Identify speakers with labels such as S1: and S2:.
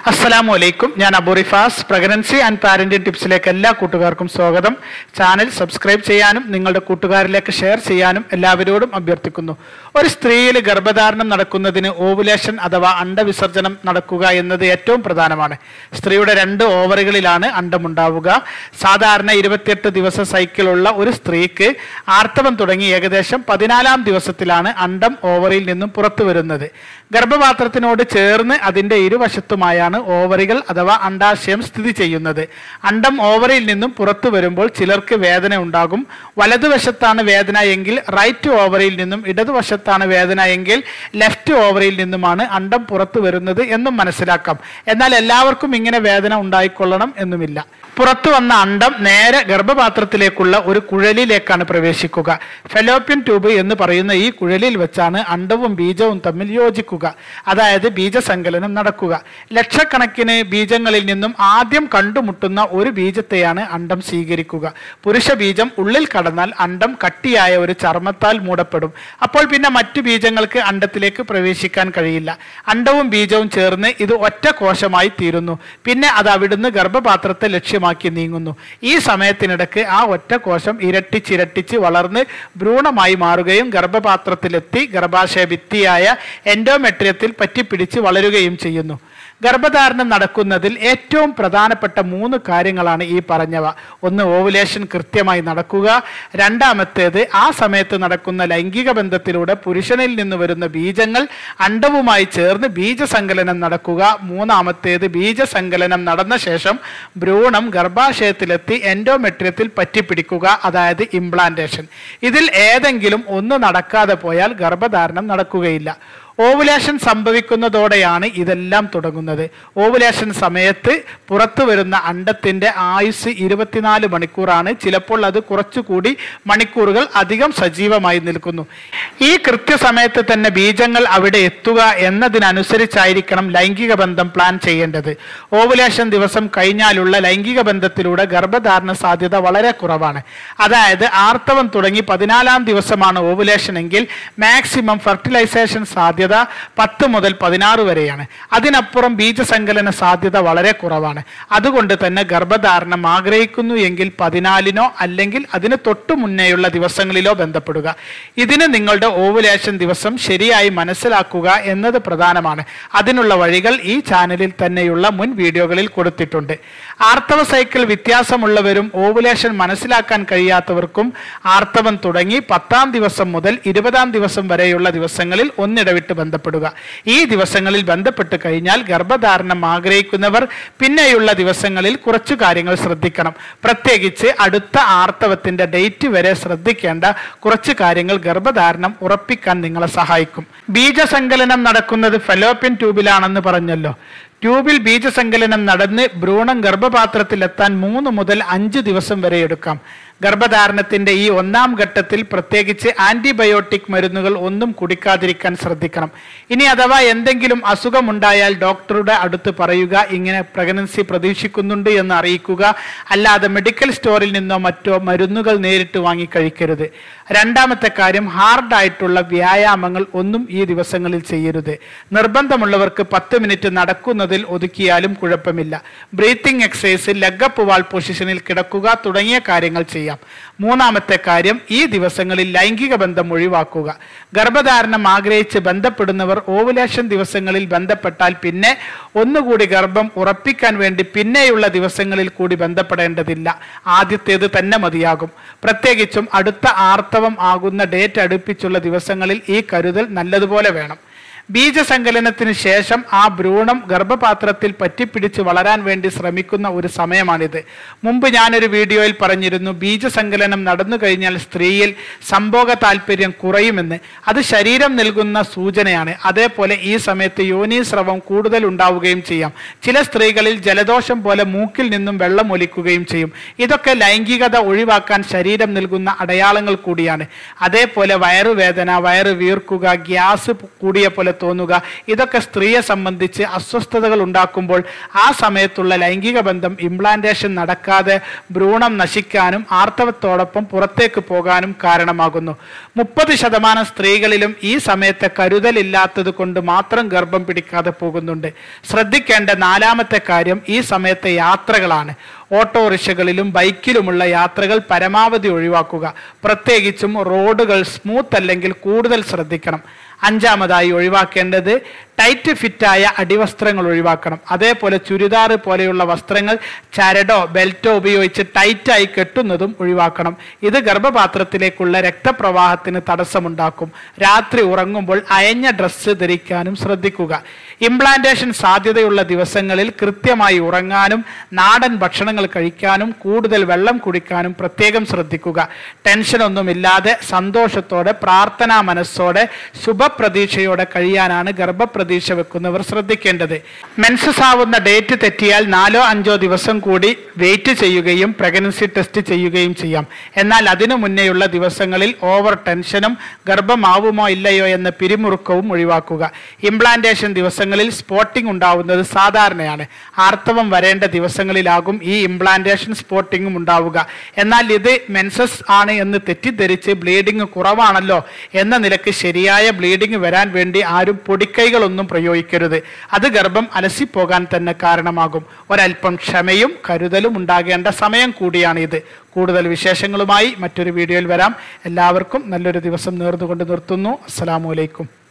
S1: അസ്സലാമു അലൈക്കും ഞാൻ അബുറിഫാസ് പ്രഗ്നൻസി ആൻഡ് പാരന്റിംഗ് ടിപ്സിലേക്ക് എല്ലാ കൂട്ടുകാർക്കും സ്വാഗതം ചാനൽ സബ്സ്ക്രൈബ് ചെയ്യാനും നിങ്ങളുടെ കൂട്ടുകാരിലേക്ക് ഷെയർ ചെയ്യാനും എല്ലാവരോടും അഭ്യർത്ഥിക്കുന്നു ഒരു സ്ത്രീയിൽ ഗർഭധാരണം നടക്കുന്നതിന് ഓവുലേഷൻ അഥവാ അണ്ടവിസർജനം നടക്കുക എന്നത് ഏറ്റവും പ്രധാനമാണ് സ്ത്രീയുടെ രണ്ട് ഓവറുകളിലാണ് അണ്ടമുണ്ടാവുക സാധാരണ ഇരുപത്തിയെട്ട് ദിവസ സൈക്കിളുള്ള ഒരു സ്ത്രീക്ക് ആർത്തവം തുടങ്ങി ഏകദേശം പതിനാലാം ദിവസത്തിലാണ് അണ്ടം ഓവറിൽ നിന്നും പുറത്തു വരുന്നത് ഗർഭപാത്രത്തിനോട് ചേർന്ന് അതിന്റെ ഇരുവശത്തുമായാണ് ഓവറികൾ അഥവാ അണ്ടാശയം സ്ഥിതി ചെയ്യുന്നത് അണ്ടം ഓവറിൽ നിന്നും പുറത്തു വരുമ്പോൾ ചിലർക്ക് വേദന ഉണ്ടാകും വലതുവശത്താണ് വേദന എങ്കിൽ റൈറ്റ് ഓവറിൽ നിന്നും ഇടതുവശത്താണ് വേദന എങ്കിൽ ലെഫ്റ്റ് ഓവറിൽ നിന്നുമാണ് അണ്ടം പുറത്തു വരുന്നത് എന്നും മനസ്സിലാക്കാം എന്നാൽ എല്ലാവർക്കും ഇങ്ങനെ വേദന ഉണ്ടായിക്കൊള്ളണം എന്നുമില്ല പുറത്തു വന്ന അണ്ടം നേരെ ഗർഭപാത്രത്തിലേക്കുള്ള ഒരു കുഴലിലേക്കാണ് പ്രവേശിക്കുക ഫെലോപ്യൻ ട്യൂബ് എന്ന് പറയുന്ന ഈ കുഴലിൽ വെച്ചാണ് അണ്ടവും ബീജവും തമ്മിൽ യോജിക്കുക അതായത് ബീജസങ്കലനം നടക്കുക ലക്ഷക്കണക്കിന് ബീജങ്ങളിൽ നിന്നും ആദ്യം കണ്ടുമുട്ടുന്ന ഒരു ബീജത്തെയാണ് അണ്ടം സ്വീകരിക്കുക പുരുഷ ബീജം ഉള്ളിൽ കടന്നാൽ അണ്ടം കട്ടിയായ ഒരു ചർമ്മത്താൽ മൂടപ്പെടും അപ്പോൾ പിന്നെ മറ്റു ബീജങ്ങൾക്ക് അണ്ടത്തിലേക്ക് പ്രവേശിക്കാൻ കഴിയില്ല അണ്ടവും ബീജവും ചേർന്ന് ഇത് ഒറ്റ കോശമായി തീരുന്നു പിന്നെ അത് അവിടുന്ന് ഗർഭപാത്രത്തെ ലക്ഷ്യമാക്കി നീങ്ങുന്നു ഈ സമയത്തിനിടയ്ക്ക് ആ ഒറ്റ കോശം ഇരട്ടിച്ചിരട്ടിച്ച് വളർന്ന് ഭ്രൂണമായി മാറുകയും ഗർഭപാത്രത്തിലെത്തി ഗർഭാശയ ഭിത്തിയായ എൻഡോമെട്രിയത്തിൽ പറ്റിപ്പിടിച്ച് വളരുകയും ചെയ്യുന്നു ഗർഭധാരണം നടക്കുന്നതിൽ ഏറ്റവും പ്രധാനപ്പെട്ട മൂന്ന് കാര്യങ്ങളാണ് ഈ പറഞ്ഞവ ഒന്ന് ഓവുലേഷൻ കൃത്യമായി നടക്കുക രണ്ടാമത്തേത് ആ സമയത്ത് നടക്കുന്ന ലൈംഗിക ബന്ധത്തിലൂടെ പുരുഷനിൽ നിന്ന് വരുന്ന ബീജങ്ങൾ അണ്ടവുമായി ചേർന്ന് ബീജസങ്കലനം നടക്കുക മൂന്നാമത്തേത് ബീജസങ്കലനം നടന്ന ശേഷം ഭ്രൂണം ഗർഭാശയത്തിലെത്തി എൻഡോമെട്രിയത്തിൽ പറ്റിപ്പിടിക്കുക അതായത് ഇംപ്ലാന്റേഷൻ ഇതിൽ ഏതെങ്കിലും ഒന്ന് നടക്കാതെ പോയാൽ ഗർഭധാരണം നടക്കുകയില്ല ഓവുലേഷൻ സംഭവിക്കുന്നതോടെയാണ് ഇതെല്ലാം തുടങ്ങുന്നത് ഓവുലേഷൻ സമയത്ത് പുറത്തു വരുന്ന അണ്ടത്തിന്റെ ആയുസ് ഇരുപത്തിനാല് മണിക്കൂറാണ് ചിലപ്പോൾ അത് കുറച്ചുകൂടി മണിക്കൂറുകൾ അധികം സജീവമായി നിൽക്കുന്നു ഈ കൃത്യസമയത്ത് തന്നെ ബീജങ്ങൾ അവിടെ എത്തുക എന്നതിനനുസരിച്ചായിരിക്കണം ലൈംഗിക ബന്ധം പ്ലാൻ ചെയ്യേണ്ടത് ഓവുലേഷൻ ദിവസം കഴിഞ്ഞാലുള്ള ലൈംഗിക ബന്ധത്തിലൂടെ ഗർഭധാരണ സാധ്യത വളരെ കുറവാണ് അതായത് ആർത്തവം തുടങ്ങി പതിനാലാം ദിവസമാണ് ഓവുലേഷൻ എങ്കിൽ മാക്സിമം ഫെർട്ടിലൈസേഷൻ സാധ്യത പത്ത് മുതൽ പതിനാറ് വരെയാണ് അതിനപ്പുറം ബീജസങ്കലന സാധ്യത വളരെ കുറവാണ് അതുകൊണ്ട് തന്നെ ഗർഭധാരണം ആഗ്രഹിക്കുന്നു എങ്കിൽ പതിനാലിനോ അല്ലെങ്കിൽ അതിന് തൊട്ടു മുന്നേയുള്ള ദിവസങ്ങളിലോ ബന്ധപ്പെടുക ഇതിന് നിങ്ങളുടെ ഓവുലേഷൻ ദിവസം ശരിയായി മനസ്സിലാക്കുക എന്നത് പ്രധാനമാണ് അതിനുള്ള വഴികൾ ഈ ചാനലിൽ തന്നെയുള്ള മുൻ വീഡിയോകളിൽ കൊടുത്തിട്ടുണ്ട് ആർത്തവ സൈക്കിൾ വ്യത്യാസമുള്ളവരും ഓവുലേഷൻ മനസ്സിലാക്കാൻ കഴിയാത്തവർക്കും ആർത്തവം തുടങ്ങി പത്താം ദിവസം മുതൽ ഇരുപതാം ദിവസം വരെയുള്ള ദിവസങ്ങളിൽ ഒന്നിടവിട്ട് ബന്ധപ്പെടുക ഈ ദിവസങ്ങളിൽ ബന്ധപ്പെട്ട് കഴിഞ്ഞാൽ ഗർഭധാരണം ആഗ്രഹിക്കുന്നവർ പിന്നെയുള്ള ദിവസങ്ങളിൽ കുറച്ചു കാര്യങ്ങൾ ശ്രദ്ധിക്കണം പ്രത്യേകിച്ച് അടുത്ത ആർത്തവത്തിന്റെ ഡേറ്റ് വരെ ശ്രദ്ധിക്കേണ്ട കുറച്ച് കാര്യങ്ങൾ ഗർഭധാരണം ഉറപ്പിക്കാൻ നിങ്ങളെ സഹായിക്കും ബീജസങ്കലനം നടക്കുന്നത് ഫെലോപ്യൻ ട്യൂബിലാണെന്ന് പറഞ്ഞല്ലോ ട്യൂബിൽ ബീജസങ്കലനം നടന്ന് ഭ്രൂണം ഗർഭപാത്രത്തിലെത്താൻ മൂന്ന് മുതൽ അഞ്ച് ദിവസം വരെ എടുക്കാം ഗർഭധാരണത്തിന്റെ ഈ ഒന്നാം ഘട്ടത്തിൽ പ്രത്യേകിച്ച് ആന്റിബയോട്ടിക് മരുന്നുകൾ ഒന്നും കുടിക്കാതിരിക്കാൻ ശ്രദ്ധിക്കണം ഇനി അഥവാ എന്തെങ്കിലും അസുഖമുണ്ടായാൽ ഡോക്ടറുടെ അടുത്ത് പറയുക ഇങ്ങനെ പ്രഗ്നൻസി പ്രതീക്ഷിക്കുന്നുണ്ട് എന്ന് അറിയിക്കുക അല്ലാതെ മെഡിക്കൽ സ്റ്റോറിൽ നിന്നോ മറ്റോ മരുന്നുകൾ നേരിട്ട് വാങ്ങി കഴിക്കരുത് രണ്ടാമത്തെ കാര്യം ഹാർഡായിട്ടുള്ള വ്യായാമങ്ങൾ ഒന്നും ഈ ദിവസങ്ങളിൽ ചെയ്യരുത് നിർബന്ധമുള്ളവർക്ക് പത്ത് മിനിറ്റ് നടക്കുന്നതിൽ ഒതുക്കിയാലും കുഴപ്പമില്ല ബ്രീത്തിങ് എക്സസൈസ് ലെഗപ്പ് വാൾ പൊസിഷനിൽ കിടക്കുക തുടങ്ങിയ കാര്യങ്ങൾ ചെയ്യാം മൂന്നാമത്തെ കാര്യം ഈ ദിവസങ്ങളിൽ ലൈംഗിക ബന്ധം ഒഴിവാക്കുക ഗർഭധാരണം ആഗ്രഹിച്ച് ബന്ധപ്പെടുന്നവർ ഓവുലേഷൻ ദിവസങ്ങളിൽ ബന്ധപ്പെട്ടാൽ പിന്നെ ഒന്നുകൂടി ഗർഭം ഉറപ്പിക്കാൻ വേണ്ടി പിന്നെയുള്ള ദിവസങ്ങളിൽ കൂടി ബന്ധപ്പെടേണ്ടതില്ല ആദ്യത്തേത് തന്നെ മതിയാകും പ്രത്യേകിച്ചും അടുത്ത ആർത്തവം ആകുന്ന ഡേറ്റ് അടുപ്പിച്ചുള്ള ദിവസങ്ങളിൽ ഈ കരുതൽ നല്ലതുപോലെ വേണം ബീജസങ്കലനത്തിന് ശേഷം ആ ഭ്രൂണം ഗർഭപാത്രത്തിൽ പറ്റിപ്പിടിച്ച് വളരാൻ വേണ്ടി ശ്രമിക്കുന്ന ഒരു സമയമാണിത് മുമ്പ് ഞാനൊരു വീഡിയോയിൽ പറഞ്ഞിരുന്നു ബീജസങ്കലനം നടന്നു കഴിഞ്ഞാൽ സ്ത്രീയിൽ സംഭോഗ താല്പര്യം കുറയുമെന്ന് അത് ശരീരം നൽകുന്ന സൂചനയാണ് അതേപോലെ ഈ സമയത്ത് യോനീസ്രവം കൂടുതൽ ഉണ്ടാവുകയും ചെയ്യാം ചില സ്ത്രീകളിൽ ജലദോഷം പോലെ മൂക്കിൽ നിന്നും വെള്ളം ഒലിക്കുകയും ചെയ്യും ഇതൊക്കെ ലൈംഗികത ഒഴിവാക്കാൻ ശരീരം നൽകുന്ന അടയാളങ്ങൾ കൂടിയാണ് അതേപോലെ വയറുവേദന വയറ് വീർക്കുക ഗ്യാസ് കൂടിയ പോലെ പോലെ തോന്നുക ഇതൊക്കെ സ്ത്രീയെ സംബന്ധിച്ച് അസ്വസ്ഥതകൾ ഉണ്ടാക്കുമ്പോൾ ആ സമയത്തുള്ള ലൈംഗിക ബന്ധം ഇംപ്ലാന്റേഷൻ നടക്കാതെ ഭ്രൂണം നശിക്കാനും ആർത്തവത്തോടൊപ്പം പുറത്തേക്ക് പോകാനും കാരണമാകുന്നു മുപ്പത് ശതമാനം സ്ത്രീകളിലും ഈ സമയത്തെ കരുതലില്ലാത്തത് കൊണ്ട് മാത്രം ഗർഭം പിടിക്കാതെ പോകുന്നുണ്ട് ശ്രദ്ധിക്കേണ്ട നാലാമത്തെ കാര്യം ഈ സമയത്തെ യാത്രകളാണ് ഓട്ടോറിക്ഷകളിലും ബൈക്കിലുമുള്ള യാത്രകൾ പരമാവധി ഒഴിവാക്കുക പ്രത്യേകിച്ചും റോഡുകൾ സ്മൂത്ത് അല്ലെങ്കിൽ കൂടുതൽ ശ്രദ്ധിക്കണം അഞ്ചാമതായി ഒഴിവാക്കേണ്ടത് ടൈറ്റ് ഫിറ്റായ അടിവസ്ത്രങ്ങൾ ഒഴിവാക്കണം അതേപോലെ ചുരിദാർ പോലെയുള്ള വസ്ത്രങ്ങൾ ചരടോ ബെൽറ്റോ ഉപയോഗിച്ച് ടൈറ്റായി കെട്ടുന്നതും ഒഴിവാക്കണം ഇത് ഗർഭപാത്രത്തിലേക്കുള്ള രക്തപ്രവാഹത്തിന് തടസ്സമുണ്ടാക്കും രാത്രി ഉറങ്ങുമ്പോൾ അയഞ്ഞ ഡ്രസ്സ് ധരിക്കാനും ശ്രദ്ധിക്കുക ഇംപ്ലാന്റേഷൻ സാധ്യതയുള്ള ദിവസങ്ങളിൽ കൃത്യമായി ഉറങ്ങാനും നാടൻ ഭക്ഷണങ്ങൾ കഴിക്കാനും കൂടുതൽ വെള്ളം കുടിക്കാനും പ്രത്യേകം ശ്രദ്ധിക്കുക ടെൻഷനൊന്നുമില്ലാതെ സന്തോഷത്തോടെ പ്രാർത്ഥനാ മനസ്സോടെ ശുഭപ്രതീക്ഷയോടെ കഴിയാനാണ് ഗർഭപ്രതീക്ഷ വെക്കുന്നവർ ശ്രദ്ധിക്കേണ്ടത് മെൻസസ് ആവുന്ന ഡേറ്റ് തെറ്റിയാൽ നാലോ അഞ്ചോ ദിവസം കൂടി വെയിറ്റ് ചെയ്യുകയും പ്രഗ്നൻസി ടെസ്റ്റ് ചെയ്യുകയും ചെയ്യാം എന്നാൽ അതിനു മുന്നേയുള്ള ദിവസങ്ങളിൽ ഓവർ ടെൻഷനും ഗർഭമാവുമോ ഇല്ലയോ എന്ന പിരിമുറുക്കവും ഒഴിവാക്കുക ഇംപ്ലാന്റേഷൻ ദിവസങ്ങളിൽ സ്പോട്ടിംഗ് ഉണ്ടാവുന്നത് സാധാരണയാണ് ആർത്തവം വരേണ്ട ദിവസങ്ങളിലാകും ഈ ഇംപ്ലാന്റേഷൻ സ്പോട്ടിങ്ങും ഉണ്ടാവുക എന്നാൽ ഇത് മെൻസസ് ആണ് എന്ന് തെറ്റിദ്ധരിച്ച് ബ്ലീഡിംഗ് കുറവാണല്ലോ എന്ന നിലക്ക് ശരിയായ ബ്ലീഡിംഗ് വരാൻ വേണ്ടി ആരും പൊടിക്കൈകളൊന്നും പ്രയോഗിക്കരുത് അത് ഗർഭം അലസിപ്പോകാൻ തന്നെ കാരണമാകും ഒരല്പം ക്ഷമയും കരുതലും ഉണ്ടാകേണ്ട സമയം കൂടിയാണ് ഇത് കൂടുതൽ വിശേഷങ്ങളുമായി മറ്റൊരു വീഡിയോയിൽ വരാം എല്ലാവർക്കും നല്ലൊരു ദിവസം നേർന്നുകൊണ്ട് നിർത്തുന്നു അസ്സലാമു അലൈക്കും